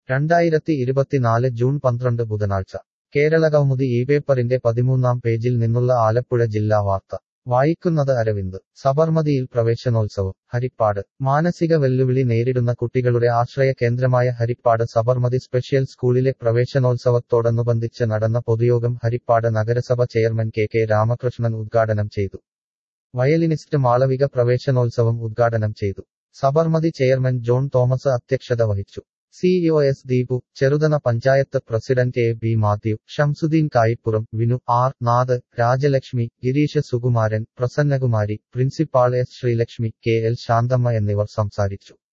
രണ്ടായിരത്തി ഇരുപത്തിനാല് ജൂൺ പന്ത്രണ്ട് ബുധനാഴ്ച കേരളകൗമുദി ഈ പേപ്പറിന്റെ പതിമൂന്നാം പേജിൽ നിന്നുള്ള ആലപ്പുഴ ജില്ലാ വാർത്ത വായിക്കുന്നത് അരവിന്ദ് സബർമതിയിൽ പ്രവേശനോത്സവം ഹരിപ്പാട് മാനസിക വെല്ലുവിളി നേരിടുന്ന കുട്ടികളുടെ ആശ്രയ കേന്ദ്രമായ ഹരിപ്പാട് സബർമതി സ്പെഷ്യൽ സ്കൂളിലെ പ്രവേശനോത്സവത്തോടനുബന്ധിച്ച് നടന്ന പൊതുയോഗം ഹരിപ്പാട് നഗരസഭ ചെയർമാൻ കെ കെ രാമകൃഷ്ണൻ ഉദ്ഘാടനം ചെയ്തു വയലിനിസ്റ്റ് മാളവിക പ്രവേശനോത്സവം ഉദ്ഘാടനം ചെയ്തു സബർമതി ചെയർമാൻ ജോൺ തോമസ് അധ്യക്ഷത വഹിച്ചു CEO S Deepu Cheruthana panchayat president A B Mathew Shamsuddin Kayippuram Vinu R Nath Rajalakshmi Girish Sukumaran Prasannakumari principal S Sreelakshmi K L Santhamma എന്നിവർ സംസാരിച്ചു